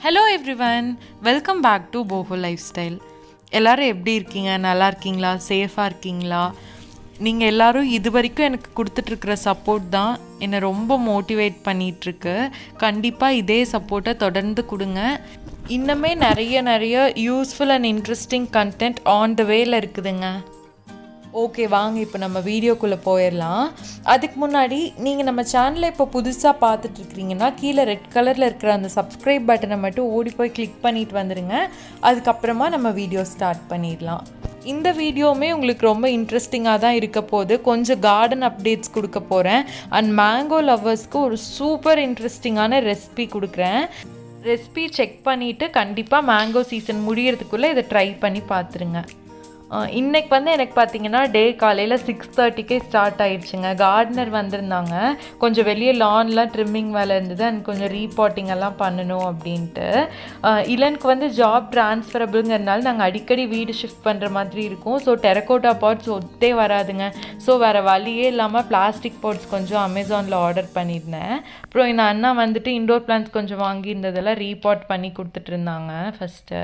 hello everyone welcome back to boho lifestyle எல்லோரும் எப்படி இருக்கீங்க நல்லா இருக்கீங்களா சேஃபாக இருக்கீங்களா நீங்கள் எல்லாரும் இது வரைக்கும் எனக்கு கொடுத்துட்ருக்குற சப்போர்ட் தான் என்னை ரொம்ப மோட்டிவேட் பண்ணிகிட்ருக்கு கண்டிப்பாக இதே சப்போர்ட்டை தொடர்ந்து கொடுங்க இன்னுமே நிறைய நிறைய useful and interesting content on the வேல இருக்குதுங்க ஓகே வாங்க இப்போ நம்ம வீடியோக்குள்ளே போயிடலாம் அதுக்கு முன்னாடி நீங்கள் நம்ம சேனலை இப்போ புதுசாக பார்த்துட்டு இருக்கிறீங்கன்னா கீழே ரெட் கலரில் இருக்கிற அந்த சப்ஸ்கிரைப் பட்டனை மட்டும் ஓடி போய் கிளிக் பண்ணிட்டு வந்துடுங்க அதுக்கப்புறமா நம்ம வீடியோ ஸ்டார்ட் பண்ணிடலாம் இந்த வீடியோவுமே உங்களுக்கு ரொம்ப இன்ட்ரெஸ்டிங்காக தான் இருக்க போகுது கொஞ்சம் கார்டன் அப்டேட்ஸ் கொடுக்க போகிறேன் அண்ட் மேங்கோ லவ்வர்ஸ்க்கு ஒரு சூப்பர் இன்ட்ரெஸ்டிங்கான ரெசிபி கொடுக்குறேன் ரெசிபி செக் பண்ணிவிட்டு கண்டிப்பாக மேங்கோ சீசன் முடியறதுக்குள்ளே இதை ட்ரை பண்ணி பார்த்துருங்க அஹ் இன்னைக்கு வந்து எனக்கு பார்த்தீங்கன்னா டே காலையில் சிக்ஸ் தேர்ட்டிக்கே ஸ்டார்ட் ஆயிடுச்சுங்க கார்டனர் வந்திருந்தாங்க கொஞ்சம் வெளியே லான்லாம் ட்ரிம்மிங் வேலை இருந்தது அண்ட் கொஞ்சம் ரீபாட்டிங் எல்லாம் பண்ணணும் அப்படின்ட்டு அஹ் இளனுக்கு வந்து ஜாப் ட்ரான்ஸ்ஃபரபிள்ங்கிறதுனால நாங்கள் அடிக்கடி வீடு ஷிஃப்ட் பண்ணுற மாதிரி இருக்கும் ஸோ டெரக்கோட்டா பாட்ஸ் ஒத்தே வராதுங்க ஸோ வேறு வழியே இல்லாமல் பிளாஸ்டிக் பாட்ஸ் கொஞ்சம் அமேசானில் ஆர்டர் பண்ணியிருந்தேன் அப்புறம் இந்த அண்ணா வந்துட்டு இண்டோர் பிளான்ஸ் கொஞ்சம் வாங்கியிருந்ததெல்லாம் ரீபாட் பண்ணி கொடுத்துட்டு இருந்தாங்க ஃபஸ்ட்டு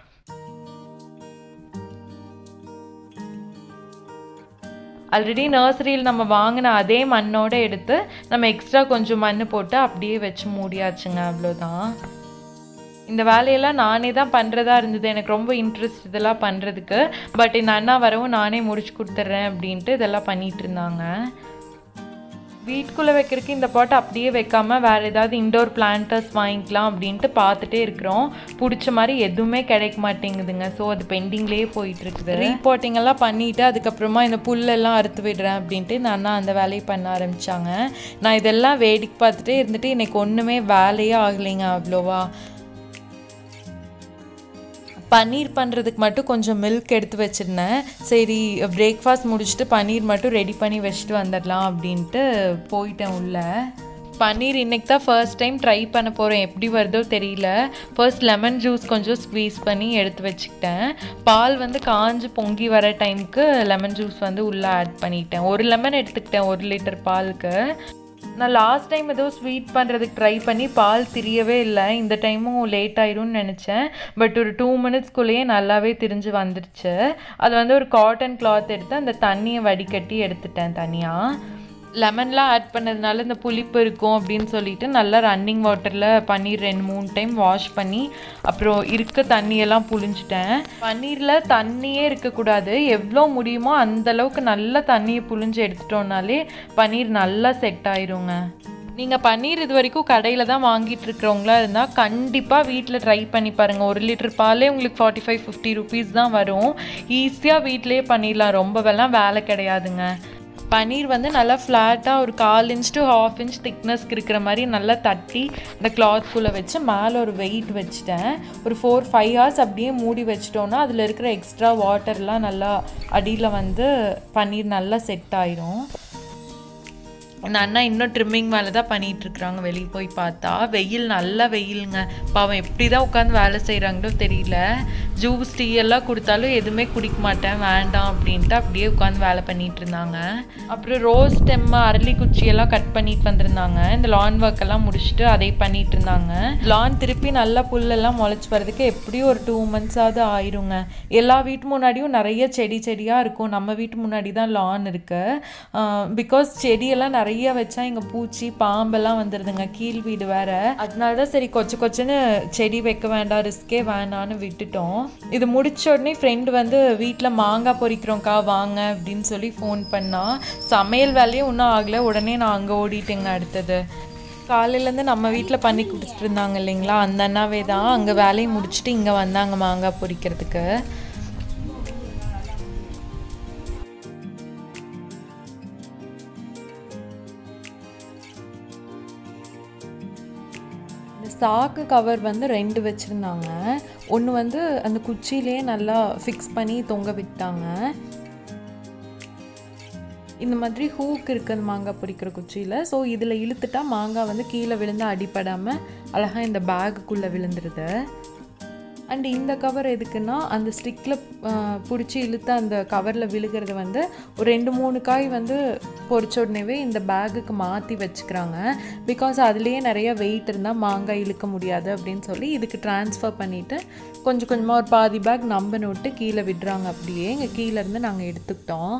ஆல்ரெடி நர்சரியில் நம்ம வாங்கின அதே மண்ணோட எடுத்து நம்ம எக்ஸ்ட்ரா கொஞ்சம் மண் போட்டு அப்படியே வச்சு மூடியாச்சுங்க அவ்வளோதான் இந்த வேலையெல்லாம் நானே தான் பண்ணுறதா இருந்தது எனக்கு ரொம்ப இன்ட்ரெஸ்ட் இதெல்லாம் பண்ணுறதுக்கு பட் இந்த அண்ணா வரவும் நானே முடிச்சு கொடுத்துட்றேன் அப்படின்ட்டு இதெல்லாம் பண்ணிகிட்டு இருந்தாங்க வீட்டுக்குள்ளே வைக்கிறதுக்கு இந்த பாட்டை அப்படியே வைக்காமல் வேறு ஏதாவது இண்டோர் பிளான்டர்ஸ் வாங்கிக்கலாம் அப்படின்ட்டு பார்த்துட்டே இருக்கிறோம் பிடிச்ச மாதிரி எதுவுமே கிடைக்க மாட்டேங்குதுங்க ஸோ அது பெண்டிங்லேயே போயிட்டு இருக்குது ரீபாட்டிங் எல்லாம் பண்ணிவிட்டு அதுக்கப்புறமா இந்த புல்லெல்லாம் அறுத்து விடுறேன் அப்படின்ட்டு இந்த அண்ணா அந்த வேலையை பண்ண ஆரம்பித்தாங்க நான் இதெல்லாம் வேடிக்கை பார்த்துட்டே இருந்துட்டு இன்னைக்கு ஒன்றுமே வேலையே ஆகலைங்க அவ்வளோவா பன்னீர் பண்ணுறதுக்கு மட்டும் கொஞ்சம் மில்க் எடுத்து வச்சுருந்தேன் சரி பிரேக்ஃபாஸ்ட் முடிச்சுட்டு பன்னீர் மட்டும் ரெடி பண்ணி வச்சுட்டு வந்துடலாம் அப்படின்ட்டு போயிட்டேன் உள்ளே பன்னீர் இன்றைக்கி தான் ஃபர்ஸ்ட் டைம் ட்ரை பண்ண போகிறேன் எப்படி வருதோ தெரியல ஃபர்ஸ்ட் லெமன் ஜூஸ் கொஞ்சம் ஸ்க்வீஸ் பண்ணி எடுத்து வச்சுக்கிட்டேன் பால் வந்து காஞ்சு பொங்கி வர டைமுக்கு லெமன் ஜூஸ் வந்து உள்ளே ஆட் பண்ணிட்டேன் ஒரு லெமன் எடுத்துக்கிட்டேன் ஒரு லிட்டர் பாலுக்கு நான் லாஸ்ட் டைம் ஏதோ ஸ்வீட் பண்ணுறதுக்கு ட்ரை பண்ணி பால் திரியவே இல்லை இந்த டைமும் லேட் ஆயிரும்னு நினச்சேன் பட் ஒரு டூ மினிட்ஸ்குள்ளேயே நல்லாவே திரிஞ்சு வந்துடுச்சு அது வந்து ஒரு காட்டன் கிளாத் எடுத்து அந்த தண்ணியை வடிகட்டி எடுத்துட்டேன் தனியாக லெமன்லாம் ஆட் பண்ணதுனால இந்த புளிப்பு இருக்கும் அப்படின்னு சொல்லிட்டு நல்லா ரன்னிங் வாட்டரில் பன்னீர் ரெண்டு மூணு டைம் வாஷ் பண்ணி அப்புறம் இருக்க தண்ணியெல்லாம் புழிஞ்சிட்டேன் பன்னீரில் தண்ணியே இருக்கக்கூடாது எவ்வளோ முடியுமோ அந்தளவுக்கு நல்லா தண்ணியை புழிஞ்சு எடுத்துட்டோம்னாலே பன்னீர் நல்லா செட் ஆயிருங்க நீங்கள் பன்னீர் இது வரைக்கும் கடையில் தான் வாங்கிட்டு இருக்கிறவங்களா இருந்தால் கண்டிப்பாக வீட்டில் ட்ரை பண்ணி பாருங்கள் ஒரு லிட்டர் பாலே உங்களுக்கு ஃபார்ட்டி ஃபைவ் ஃபிஃப்டி ருபீஸ் தான் வரும் ஈஸியாக வீட்டிலேயே பண்ணிடலாம் ரொம்பவெல்லாம் வேலை கிடையாதுங்க பன்னீர் வந்து நல்லா ஃப்ளாட்டாக ஒரு கால் இன்ச் டு ஹாஃப் இன்ச் திக்னஸ்க்கு இருக்கிற மாதிரி நல்லா தட்டி இந்த கிளாத்குள்ளே வச்சு மேலே ஒரு வெயிட் வச்சுட்டேன் ஒரு ஃபோர் ஃபைவ் ஹவர்ஸ் அப்படியே மூடி வச்சிட்டோன்னா அதில் இருக்கிற எக்ஸ்ட்ரா வாட்டர்லாம் நல்லா அடியில் வந்து பன்னீர் நல்லா செட் ஆயிரும் இந்த அண்ணா இன்னும் ட்ரிம்மிங் மேலே தான் பண்ணிகிட்டு இருக்கிறாங்க வெளியே போய் பார்த்தா வெயில் நல்லா வெயிலுங்க பாவம் எப்படி தான் உட்காந்து வேலை செய்கிறாங்களோ தெரியல ஜூஸ் டீ எல்லாம் கொடுத்தாலும் எதுவுமே குடிக்க மாட்டேன் வேண்டாம் அப்படின்ட்டு அப்படியே உட்காந்து வேலை பண்ணிட்டு இருந்தாங்க அப்புறம் ரோஸ் ஸ்டெம்மு அரளி குச்சியெல்லாம் கட் பண்ணிட்டு வந்திருந்தாங்க இந்த லான் ஒர்க் எல்லாம் முடிச்சுட்டு அதை பண்ணிட்டு இருந்தாங்க லான் திருப்பி நல்லா புல்லெல்லாம் முளைச்சி வர்றதுக்கு எப்படியும் ஒரு டூ மந்த்ஸாவது ஆயிருங்க எல்லா வீட்டு முன்னாடியும் நிறைய செடி செடியாக இருக்கும் நம்ம வீட்டு முன்னாடி தான் லான் இருக்குது பிகாஸ் செடியெல்லாம் நிறைய வச்சா இங்கே பூச்சி பாம்பெல்லாம் வந்துடுதுங்க கீழ் வீடு வேற அதனால தான் சரி கொச்ச கொச்சன்னு செடி வைக்க வேண்டாம் ரிஸ்கே வேணான்னு விட்டுட்டோம் இது முடிச்ச உடனே ஃப்ரெண்டு வந்து வீட்டில் மாங்காய் பொறிக்கிறோம்க்கா வாங்க அப்படின்னு சொல்லி ஃபோன் பண்ணா சமையல் வேலையும் இன்னும் ஆகலை உடனே நான் அங்கே ஓடிட்டேங்க அடுத்தது காலையிலேருந்து நம்ம வீட்டில் பண்ணி கொடுத்துட்டு இருந்தாங்க இல்லைங்களா அந்த அண்ணாவே தான் அங்கே வேலையை முடிச்சுட்டு இங்கே வந்தாங்க மாங்காய் பொறிக்கிறதுக்கு இந்த சாக்கு கவர் வந்து ரெண்டு வச்சுருந்தாங்க ஒன்று வந்து அந்த குச்சியிலே நல்லா ஃபிக்ஸ் பண்ணி தொங்க விட்டாங்க இந்த மாதிரி ஹூக் இருக்குது மாங்காய் பிடிக்கிற குச்சியில் ஸோ இதில் இழுத்துட்டா மாங்காய் வந்து கீழே விழுந்து அடிப்படாமல் அழகாக இந்த பேக்குக்குள்ளே விழுந்துருது அண்ட் இந்த கவர் எதுக்குன்னா அந்த ஸ்டிக்கில் பிடிச்சி இழுத்து அந்த கவரில் விழுகிறது வந்து ஒரு ரெண்டு மூணு காய் வந்து பொரிச்ச உடனேவே இந்த பேக்குக்கு மாற்றி வச்சுக்கிறாங்க பிகாஸ் அதுலேயே நிறைய வெயிட் இருந்தால் மாங்காய் இழுக்க முடியாது அப்படின்னு சொல்லி இதுக்கு ட்ரான்ஸ்ஃபர் பண்ணிவிட்டு கொஞ்சம் கொஞ்சமாக ஒரு பாதி பேக் நம்பன்னு விட்டு கீழே விடுறாங்க அப்படியே இங்கே கீழேருந்து நாங்கள் எடுத்துக்கிட்டோம்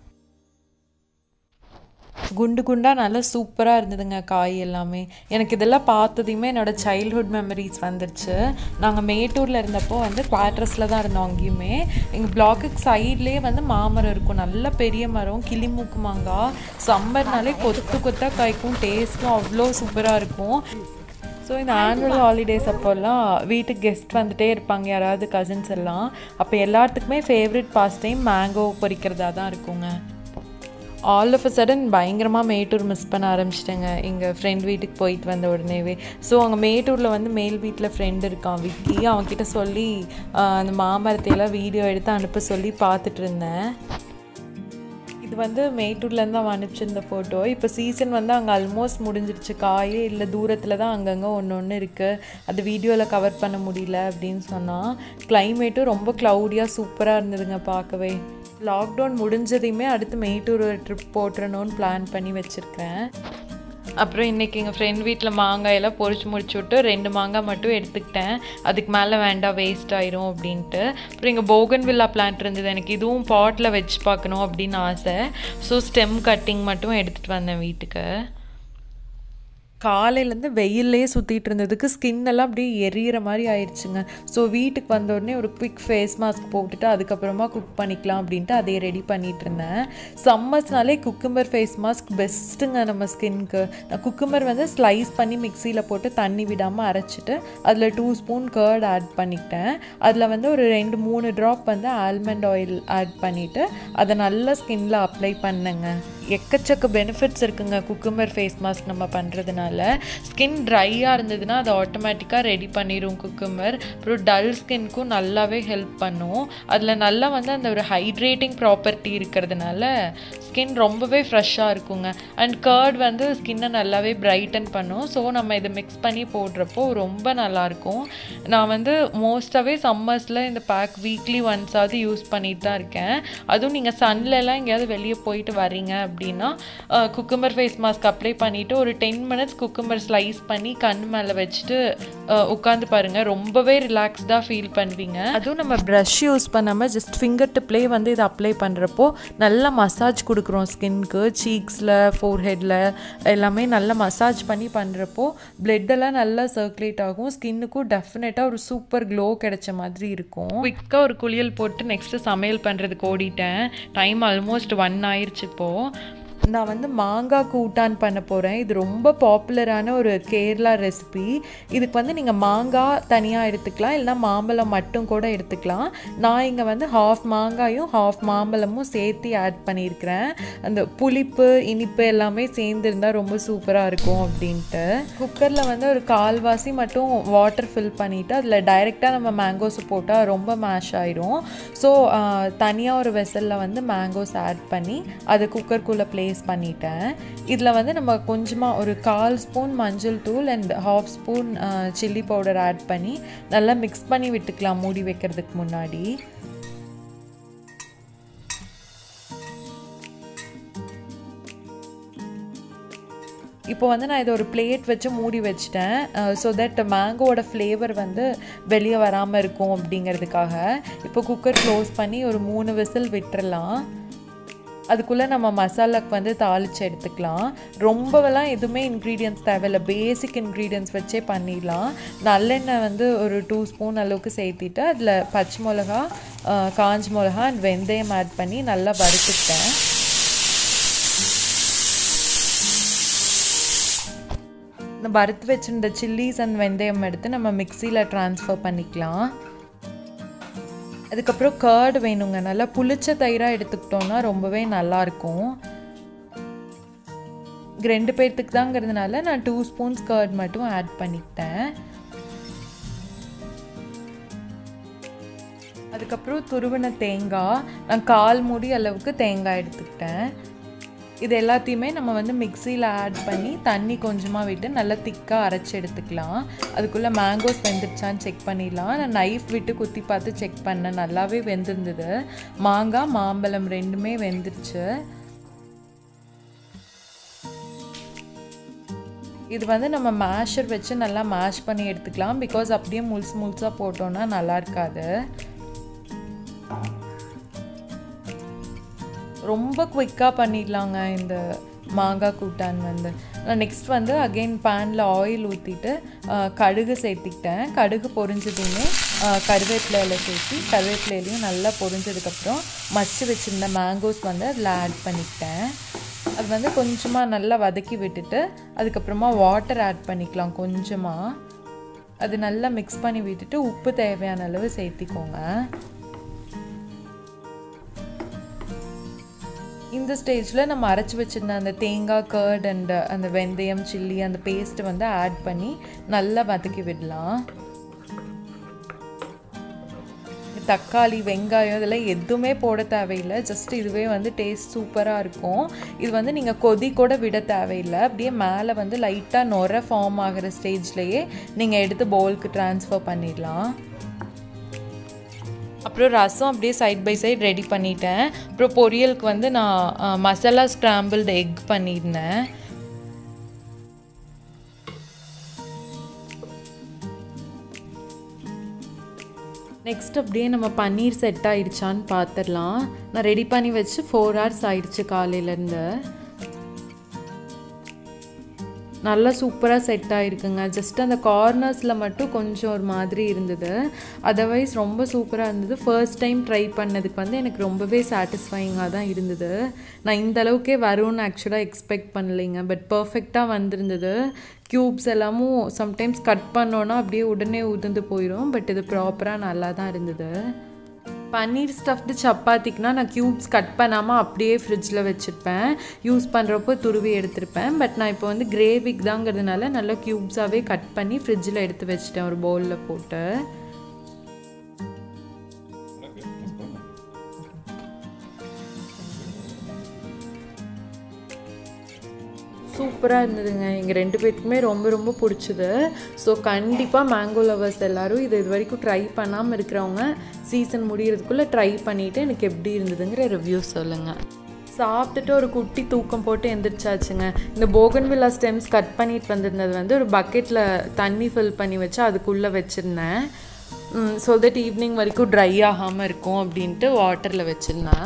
குண்டு குண்டாக நல்லா சூப்பராக இருந்ததுங்க காய் எல்லாமே எனக்கு இதெல்லாம் பார்த்ததையுமே என்னோடய சைல்ட்ஹுட் மெமரிஸ் வந்துருச்சு நாங்கள் மேட்டூரில் இருந்தப்போ வந்து குவார்ட்டர்ஸில் தான் இருந்தோம் அங்கேயுமே எங்கள் பிளாக்குக்கு சைட்லேயே வந்து மாமரம் இருக்கும் நல்ல பெரிய மரம் கிளிமூக்கு மாங்காய் சம்மர்னாலே கொத்து கொத்தாக காய்க்கும் டேஸ்ட்டும் அவ்வளோ சூப்பராக இருக்கும் ஸோ இந்த ஆனுவல் ஹாலிடேஸ் அப்போல்லாம் வீட்டுக்கு கெஸ்ட் வந்துட்டே இருப்பாங்க யாராவது கசின்ஸ் எல்லாம் அப்போ எல்லாத்துக்குமே ஃபேவரட் பாஸ்ட் டைம் மேங்கோ பொரிக்கிறதா தான் இருக்குங்க ஆல் ஆஃப் அ சடன் பயங்கரமாக மேட்டூர் மிஸ் பண்ண ஆரம்பிச்சிட்டேங்க எங்கள் ஃப்ரெண்ட் வீட்டுக்கு போயிட்டு வந்த உடனேவே ஸோ அங்கே மேட்டூரில் வந்து மேல் வீட்டில் ஃப்ரெண்ட் இருக்கான் விக்கி அவன்கிட்ட சொல்லி ஆஹ், அந்த மாமரத்தையெல்லாம் வீடியோ எடுத்து அனுப்ப சொல்லி பார்த்துட்டு இருந்தேன் இது வந்து மேட்டூர்லேருந்து அவன் அனுப்பிச்சிருந்த ஃபோட்டோ இப்போ சீசன் வந்து அங்கே ஆல்மோஸ்ட் முடிஞ்சிருச்சு காயே இல்லை தூரத்தில் தான் அங்கங்கே ஒன்று ஒன்று இருக்குது அது வீடியோவில் கவர் பண்ண முடியல அப்படின்னு சொன்னான் கிளைமேட்டும் ரொம்ப க்ளவுடியாக சூப்பராக இருந்ததுங்க பார்க்கவே லாக்டவுன் முடிஞ்சதையுமே அடுத்து மேட்டூர் ட்ரிப் போட்டுறணும்னு பிளான் பண்ணி வச்சுருக்கேன் அப்புறம் இன்றைக்கி எங்கள் ஃப்ரெண்ட் வீட்டில் மாங்காயெல்லாம் பொரிச்சு முடிச்சு விட்டு ரெண்டு மாங்காய் மட்டும் எடுத்துக்கிட்டேன் அதுக்கு மேலே வேண்டாம் வேஸ்ட் ஆயிரும் அப்படின்ட்டு அப்புறம் இங்கே போகன் வில்லா பிளான்ட் இருந்தது எனக்கு இதுவும் பாட்டில் வச்சு பார்க்கணும் அப்படின்னு ஆசை ஸோ ஸ்டெம் கட்டிங் மட்டும் எடுத்துகிட்டு வந்தேன் வீட்டுக்கு காலையிலேருந்து வெயிலே சுற்றிட்டு இருந்ததுக்கு ஸ்கின் எல்லாம் அப்படியே எரியிற மாதிரி ஆயிடுச்சுங்க ஸோ வீட்டுக்கு வந்த உடனே ஒரு குவிக் ஃபேஸ் மாஸ்க் போட்டுட்டு அதுக்கப்புறமா குக் பண்ணிக்கலாம் அப்படின்ட்டு அதை ரெடி பண்ணிட்டு இருந்தேன் சம்மர்ஸ்னாலே குக்கும்பர் ஃபேஸ் மாஸ்க் பெஸ்ட்டுங்க நம்ம ஸ்கின்க்கு நான் குக்கும்பர் வந்து ஸ்லைஸ் பண்ணி மிக்சியில் போட்டு தண்ணி விடாமல் அரைச்சிட்டு அதில் டூ ஸ்பூன் கர்ட் ஆட் பண்ணிக்கிட்டேன் அதில் வந்து ஒரு ரெண்டு மூணு ட்ராப் வந்து ஆல்மண்ட் ஆயில் ஆட் பண்ணிவிட்டு அதை நல்லா ஸ்கின்ல அப்ளை பண்ணேங்க எக்கச்சக்க பெனிஃபிட்ஸ் இருக்குங்க குக்கும்பர் ஃபேஸ் மாஸ்க் நம்ம பண்ணுறதுனால ஸ்கின் ட்ரையாக இருந்ததுன்னா அது ஆட்டோமேட்டிக்காக ரெடி பண்ணிடும் குக்கும்பர் அப்புறம் டல் ஸ்கின்க்கும் நல்லாவே ஹெல்ப் பண்ணும் அதில் நல்லா வந்து அந்த ஒரு ஹைட்ரேட்டிங் ப்ராப்பர்ட்டி இருக்கிறதுனால ஸ்கின் ரொம்பவே ஃப்ரெஷ்ஷாக இருக்குங்க அண்ட் கர்ட் வந்து ஸ்கின்னை நல்லாவே பிரைட்டன் பண்ணும் ஸோ நம்ம இதை மிக்ஸ் பண்ணி போடுறப்போ ரொம்ப நல்லாயிருக்கும் நான் வந்து மோஸ்ட்டாகவே சம்மர்ஸில் இந்த பேக் வீக்லி ஒன்ஸாவது யூஸ் பண்ணிட்டு தான் இருக்கேன் அதுவும் நீங்கள் சன்லலாம் எங்கேயாவது வெளியே போயிட்டு வரீங்க அப்படின்னா குக்கும்பர் ஃபேஸ் மாஸ்க் அப்ளை பண்ணிவிட்டு ஒரு டென் மினிட்ஸ் குக்கும்பர் ஸ்லைஸ் பண்ணி கண் மேலே வச்சுட்டு உட்காந்து பாருங்கள் ரொம்பவே ரிலாக்ஸ்டாக ஃபீல் பண்ணுவீங்க அதுவும் நம்ம ப்ரஷ் யூஸ் பண்ணாமல் ஜஸ்ட் ஃபிங்கர் டிப்லேயே வந்து இதை அப்ளை பண்ணுறப்போ நல்லா மசாஜ் கொடுக்குறோம் ஸ்கின்க்கு சீக்ஸில் ஃபோர்ஹெட்டில் எல்லாமே நல்லா மசாஜ் பண்ணி பண்ணுறப்போ எல்லாம் நல்லா சர்க்குலேட் ஆகும் ஸ்கின்னுக்கும் டெஃபினட்டாக ஒரு சூப்பர் க்ளோ கிடைச்ச மாதிரி இருக்கும் குவிக்காக ஒரு குளியல் போட்டு நெக்ஸ்ட்டு சமையல் பண்ணுறதுக்கு ஓடிட்டேன் டைம் ஆல்மோஸ்ட் ஒன் ஆயிடுச்சு இப்போது நான் வந்து மாங்காய் கூட்டான் பண்ண போகிறேன் இது ரொம்ப பாப்புலரான ஒரு கேரளா ரெசிபி இதுக்கு வந்து நீங்கள் மாங்காய் தனியாக எடுத்துக்கலாம் இல்லைனா மாம்பழம் மட்டும் கூட எடுத்துக்கலாம் நான் இங்கே வந்து ஹாஃப் மாங்காயும் ஹாஃப் மாம்பழமும் சேர்த்து ஆட் பண்ணியிருக்கிறேன் அந்த புளிப்பு இனிப்பு எல்லாமே சேர்ந்துருந்தால் ரொம்ப சூப்பராக இருக்கும் அப்படின்ட்டு குக்கரில் வந்து ஒரு கால்வாசி மட்டும் வாட்டர் ஃபில் பண்ணிவிட்டு அதில் டைரெக்டாக நம்ம மேங்கோஸ் போட்டால் ரொம்ப மேஷ் ஆயிரும் ஸோ தனியாக ஒரு வெசலில் வந்து மேங்கோஸ் ஆட் பண்ணி அதை குக்கருக்குள்ளே ப்ளேஸ் பண்ணிட்டேன் இதில் வந்து நம்ம கொஞ்சமாக ஒரு கால் ஸ்பூன் மஞ்சள் தூள் and half spoon chilli powder add பண்ணி நல்லா மிக்ஸ் பண்ணி விட்டுக்கலாம் மூடி வைக்கிறதுக்கு முன்னாடி இப்போ வந்து நான் இதை ஒரு பிளேட் வச்சு மூடி வச்சிட்டேன் ஸோ தட் மேங்கோவோட ஃப்ளேவர் வந்து வெளியே வராமல் இருக்கும் அப்படிங்கிறதுக்காக இப்போ குக்கர் க்ளோஸ் பண்ணி ஒரு மூணு விசில் விட்டுறலாம் அதுக்குள்ளே நம்ம மசாலாக்கு வந்து தாளித்து எடுத்துக்கலாம் ரொம்பவெல்லாம் எதுவுமே இன்க்ரீடியன்ஸ் தேவையில்லை பேசிக் இன்க்ரீடியன்ஸ் வச்சே பண்ணிடலாம் நல்லெண்ணெய் வந்து ஒரு டூ ஸ்பூன் அளவுக்கு சேர்த்திட்டு அதில் பச்சை மிளகா காஞ்ச மிளகா அண்ட் வெந்தயம் ஆட் பண்ணி நல்லா வறுத்துக்கிட்டேன் இந்த வறுத்து வச்சுருந்த சில்லிஸ் அண்ட் வெந்தயம் எடுத்து நம்ம மிக்சியில் ட்ரான்ஸ்ஃபர் பண்ணிக்கலாம் அதுக்கப்புறம் கர்டு வேணுங்க நல்லா புளிச்ச தயிராக எடுத்துக்கிட்டோன்னா ரொம்பவே நல்லாயிருக்கும் ரெண்டு பேர்த்துக்கு தாங்கிறதுனால நான் டூ ஸ்பூன்ஸ் கர்ட் மட்டும் ஆட் பண்ணிக்கிட்டேன் அதுக்கப்புறம் துருவின தேங்காய் நான் கால் மூடி அளவுக்கு தேங்காய் எடுத்துக்கிட்டேன் இது எல்லாத்தையுமே நம்ம வந்து மிக்சியில் ஆட் பண்ணி தண்ணி கொஞ்சமாக விட்டு நல்லா திக்காக அரைச்சி எடுத்துக்கலாம் அதுக்குள்ளே மேங்கோஸ் வெந்துருச்சான்னு செக் பண்ணிடலாம் நான் நைஃப் விட்டு குத்தி பார்த்து செக் பண்ணேன் நல்லாவே வெந்திருந்தது மாங்காய் மாம்பழம் ரெண்டுமே வெந்துருச்சு இது வந்து நம்ம மேஷர் வச்சு நல்லா மேஷ் பண்ணி எடுத்துக்கலாம் பிகாஸ் அப்படியே முழுசு முழுசாக போட்டோன்னா நல்லா இருக்காது ரொம்ப குயிக்காக பண்ணிடலாங்க இந்த மாங்காய் கூட்டான் வந்து நான் நெக்ஸ்ட் வந்து அகெயின் பேனில் ஆயில் ஊற்றிட்டு கடுகு சேர்த்திக்கிட்டேன் கடுகு பொரிஞ்சதுமே கருவேப்பிலையில் சேர்த்து கருவேப்பிலையிலையும் நல்லா பொரிஞ்சதுக்கப்புறம் மசிச்சு வச்சுருந்த மேங்கோஸ் வந்து அதில் ஆட் பண்ணிக்கிட்டேன் அது வந்து கொஞ்சமாக நல்லா வதக்கி விட்டுட்டு அதுக்கப்புறமா வாட்டர் ஆட் பண்ணிக்கலாம் கொஞ்சமாக அது நல்லா மிக்ஸ் பண்ணி விட்டுட்டு உப்பு தேவையான அளவு சேர்த்திக்கோங்க இந்த ஸ்டேஜில் நம்ம அரைச்சி வச்சுருந்த அந்த தேங்காய் கர்ட் அண்ட் அந்த வெந்தயம் சில்லி அந்த பேஸ்ட்டை வந்து ஆட் பண்ணி நல்லா வதக்கி விடலாம் தக்காளி வெங்காயம் இதெல்லாம் எதுவுமே போட தேவையில்லை ஜஸ்ட் இதுவே வந்து டேஸ்ட் சூப்பராக இருக்கும் இது வந்து நீங்கள் கொதி கூட விட தேவையில்லை அப்படியே மேலே வந்து லைட்டாக நொர ஃபார்ம் ஆகிற ஸ்டேஜ்லேயே நீங்கள் எடுத்து பவுலுக்கு ட்ரான்ஸ்ஃபர் பண்ணிடலாம் அப்புறம் ரசம் அப்படியே சைட் பை சைட் ரெடி பண்ணிட்டேன் அப்புறம் பொரியலுக்கு வந்து நான் மசாலா ஸ்க்ராம்பிள்டு எக் பண்ணியிருந்தேன் நெக்ஸ்ட் அப்படியே நம்ம பன்னீர் செட் ஆயிடுச்சான்னு பார்த்துடலாம் நான் ரெடி பண்ணி வச்சு ஃபோர் ஹவர்ஸ் ஆயிடுச்சு காலையிலேருந்து நல்லா சூப்பராக செட் ஆகிருக்குங்க ஜஸ்ட் அந்த கார்னர்ஸில் மட்டும் கொஞ்சம் ஒரு மாதிரி இருந்தது அதர்வைஸ் ரொம்ப சூப்பராக இருந்தது ஃபர்ஸ்ட் டைம் ட்ரை பண்ணதுக்கு வந்து எனக்கு ரொம்பவே சாட்டிஸ்ஃபைங்காக தான் இருந்தது நான் இந்த அளவுக்கே வரும்னு ஆக்சுவலாக எக்ஸ்பெக்ட் பண்ணலைங்க பட் பர்ஃபெக்டாக வந்திருந்தது க்யூப்ஸ் எல்லாமும் சம்டைம்ஸ் கட் பண்ணோன்னா அப்படியே உடனே உதிர்ந்து போயிடும் பட் இது ப்ராப்பராக நல்லா தான் இருந்தது பன்னீர் ஸ்டஃப்டு சப்பாத்திக்குனா நான் க்யூப்ஸ் கட் பண்ணாமல் அப்படியே ஃப்ரிட்ஜில் வச்சுருப்பேன் யூஸ் பண்ணுறப்போ துருவி எடுத்திருப்பேன் பட் நான் இப்போ வந்து கிரேவிக்கு தாங்கிறதுனால நல்லா க்யூப்ஸாகவே கட் பண்ணி ஃப்ரிட்ஜில் எடுத்து வச்சுட்டேன் ஒரு பவுலில் போட்டு சூப்பராக இருந்ததுங்க எங்கள் ரெண்டு பேர்த்துக்குமே ரொம்ப ரொம்ப பிடிச்சது ஸோ கண்டிப்பாக மேங்கோ லவர்ஸ் எல்லோரும் இது இது வரைக்கும் ட்ரை பண்ணாமல் இருக்கிறவங்க சீசன் முடிகிறதுக்குள்ளே ட்ரை பண்ணிவிட்டு எனக்கு எப்படி இருந்ததுங்கிற ரிவ்யூ சொல்லுங்கள் சாப்பிட்டுட்டு ஒரு குட்டி தூக்கம் போட்டு எந்திரிச்சாச்சுங்க இந்த போகன்வில்லா ஸ்டெம்ஸ் கட் பண்ணிட்டு வந்திருந்தது வந்து ஒரு பக்கெட்டில் தண்ணி ஃபில் பண்ணி வச்சு அதுக்குள்ளே வச்சுருந்தேன் ஸோ தட் ஈவினிங் வரைக்கும் ட்ரை ஆகாமல் இருக்கும் அப்படின்ட்டு வாட்டரில் வச்சுருந்தேன்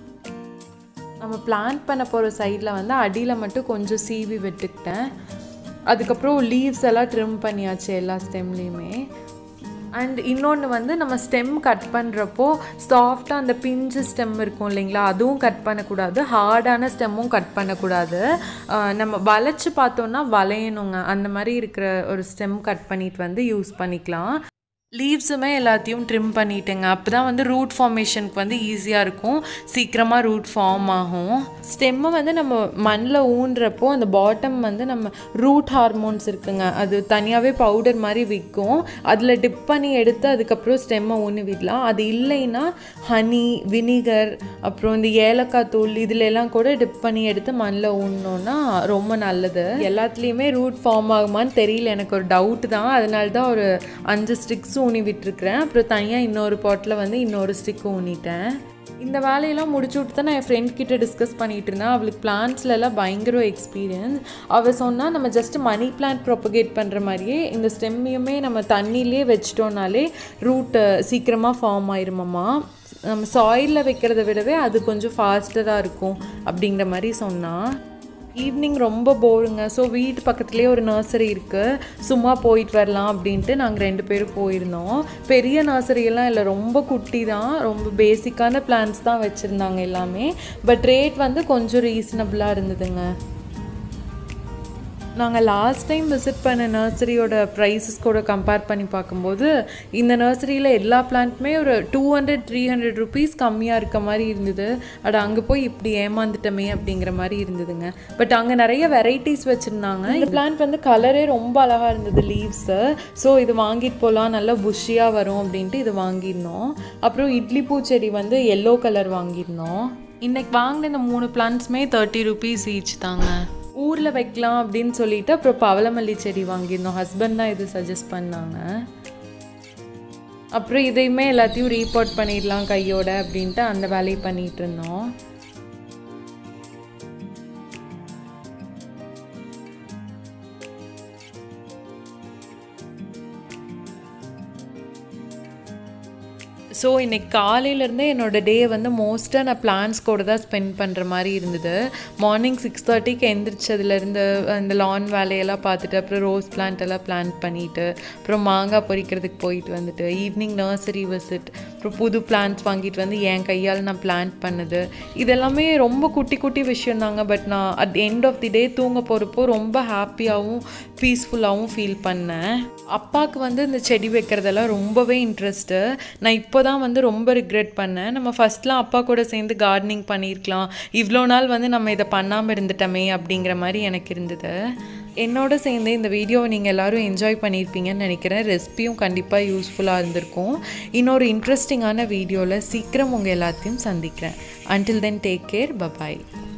நம்ம பிளான்ட் பண்ண போகிற சைடில் வந்து அடியில் மட்டும் கொஞ்சம் சீவி விட்டுக்கிட்டேன் அதுக்கப்புறம் லீவ்ஸ் எல்லாம் ட்ரிம் பண்ணியாச்சு எல்லா ஸ்டெம்லேயுமே அண்ட் இன்னொன்று வந்து நம்ம ஸ்டெம் கட் பண்ணுறப்போ சாஃப்டாக அந்த பிஞ்சு ஸ்டெம் இருக்கும் இல்லைங்களா அதுவும் கட் பண்ணக்கூடாது ஹார்டான ஸ்டெம்மும் கட் பண்ணக்கூடாது நம்ம வளைச்சி பார்த்தோன்னா வளையணுங்க அந்த மாதிரி இருக்கிற ஒரு ஸ்டெம் கட் பண்ணிட்டு வந்து யூஸ் பண்ணிக்கலாம் லீவ்ஸுமே எல்லாத்தையும் ட்ரிம் பண்ணிட்டேங்க அப்போ தான் வந்து ரூட் ஃபார்மேஷனுக்கு வந்து ஈஸியாக இருக்கும் சீக்கிரமாக ரூட் ஃபார்ம் ஆகும் ஸ்டெம்மை வந்து நம்ம மண்ணில் ஊன்றப்போ அந்த பாட்டம் வந்து நம்ம ரூட் ஹார்மோன்ஸ் இருக்குங்க அது தனியாகவே பவுடர் மாதிரி விற்கும் அதில் டிப் பண்ணி எடுத்து அதுக்கப்புறம் ஸ்டெம்மை ஊனி விடலாம் அது இல்லைன்னா ஹனி வினிகர் அப்புறம் இந்த ஏலக்காய் தூள் இதுல எல்லாம் கூட டிப் பண்ணி எடுத்து மண்ணில் ஊனோன்னா ரொம்ப நல்லது எல்லாத்துலேயுமே ரூட் ஃபார்ம் ஆகுமான்னு தெரியல எனக்கு ஒரு டவுட் தான் அதனால தான் ஒரு அஞ்சு ஸ்டிக்ஸ் ஊனி விட்டுருக்குறேன் அப்புறம் தனியாக இன்னொரு பாட்டில் வந்து இன்னொரு ஸ்டிக் ஊனிட்டேன் இந்த வேலையெல்லாம் முடிச்சு விட்டு தான் நான் என் ஃப்ரெண்ட் கிட்ட டிஸ்கஸ் பண்ணிட்டு இருந்தேன் அவளுக்கு பிளான்ட்ஸ்லலாம் பயங்கர எக்ஸ்பீரியன்ஸ் அவள் சொன்னால் நம்ம ஜஸ்ட் மணி பிளான்ட் ப்ரொபகேட் பண்ணுற மாதிரியே இந்த ஸ்டெம்மையுமே நம்ம தண்ணியிலே வச்சிட்டோம்னாலே ரூட்டு சீக்கிரமாக ஃபார்ம் ஆயிருமாம்மா நம்ம சாயிலில் வைக்கிறத விடவே அது கொஞ்சம் ஃபாஸ்டராக இருக்கும் அப்படிங்கிற மாதிரி சொன்னால் ஈவினிங் ரொம்ப போருங்க ஸோ வீட்டு பக்கத்துலேயே ஒரு நர்சரி இருக்குது சும்மா போயிட்டு வரலாம் அப்படின்ட்டு நாங்கள் ரெண்டு பேரும் போயிருந்தோம் பெரிய நர்சரியெல்லாம் இல்லை ரொம்ப குட்டி தான் ரொம்ப பேசிக்கான பிளான்ஸ் தான் வச்சுருந்தாங்க எல்லாமே பட் ரேட் வந்து கொஞ்சம் ரீசனபிளாக இருந்ததுங்க நாங்கள் லாஸ்ட் டைம் விசிட் பண்ண நர்சரியோட ப்ரைஸஸ் கூட கம்பேர் பண்ணி பார்க்கும்போது இந்த நர்சரியில் எல்லா பிளான்ட்டுமே ஒரு two hundred three hundred rupees கம்மியாக இருக்க மாதிரி இருந்தது அட அங்கே போய் இப்படி ஏமாந்துட்டோமே அப்படிங்கிற மாதிரி இருந்ததுங்க பட் அங்கே நிறைய வெரைட்டிஸ் வச்சுருந்தாங்க இந்த பிளான்ட் வந்து கலரே ரொம்ப அழகாக இருந்தது லீவ்ஸு ஸோ இது வாங்கிட்டு போகலாம் நல்லா புஷ்ஷியாக வரும் அப்படின்ட்டு இது வாங்கியிருந்தோம் அப்புறம் இட்லி பூச்செடி வந்து எல்லோ கலர் வாங்கியிருந்தோம் இன்னைக்கு வாங்கின இந்த மூணு பிளான்ட்ஸுமே தேர்ட்டி ருபீஸ் ஈச் தாங்க ஊரில் வைக்கலாம் அப்படின்னு சொல்லிட்டு அப்புறம் பவளமல்லி செடி வாங்கியிருந்தோம் ஹஸ்பண்ட் தான் இது சஜஸ்ட் பண்ணாங்க அப்புறம் இதையுமே எல்லாத்தையும் ரீபோர்ட் பண்ணிடலாம் கையோட அப்படின்ட்டு அந்த வேலையை பண்ணிட்டு இருந்தோம் ஸோ இன்னைக்கு காலையிலேருந்தே என்னோடய டே வந்து மோஸ்ட்டாக நான் பிளான்ஸ் கூட தான் ஸ்பெண்ட் பண்ணுற மாதிரி இருந்தது மார்னிங் சிக்ஸ் தேர்ட்டிக்கு எந்திரிச்சதுலேருந்து அந்த லான் வேலையெல்லாம் பார்த்துட்டு அப்புறம் ரோஸ் பிளான்ட் எல்லாம் பிளான்ட் பண்ணிட்டு அப்புறம் மாங்காய் பறிக்கிறதுக்கு போயிட்டு வந்துட்டு ஈவினிங் நர்சரி விசிட் அப்புறம் புது பிளான்ட்ஸ் வாங்கிட்டு வந்து என் கையால் நான் பிளான்ட் பண்ணது இதெல்லாமே ரொம்ப குட்டி குட்டி விஷயம் தாங்க பட் நான் at end of the day தூங்க போகிறப்போ ரொம்ப ஹாப்பியாகவும் பீஸ்ஃபுல்லாகவும் ஃபீல் பண்ணேன் அப்பாவுக்கு வந்து இந்த செடி வைக்கிறதெல்லாம் ரொம்பவே இன்ட்ரெஸ்ட்டு நான் இப்போ தான் வந்து ரொம்ப ரிக்ரெட் பண்ணேன் நம்ம ஃபஸ்ட்லாம் அப்பா கூட சேர்ந்து கார்டனிங் பண்ணியிருக்கலாம் இவ்வளோ நாள் வந்து நம்ம இதை பண்ணாமல் இருந்துட்டோமே அப்படிங்கிற மாதிரி எனக்கு இருந்தது என்னோட சேர்ந்து இந்த வீடியோவை நீங்கள் எல்லோரும் என்ஜாய் பண்ணியிருப்பீங்கன்னு நினைக்கிறேன் ரெசிபியும் கண்டிப்பாக யூஸ்ஃபுல்லாக இருந்திருக்கும் இன்னொரு இன்ட்ரெஸ்டிங்கான வீடியோவில் சீக்கிரம் உங்கள் எல்லாத்தையும் சந்திக்கிறேன் until then take care bye bye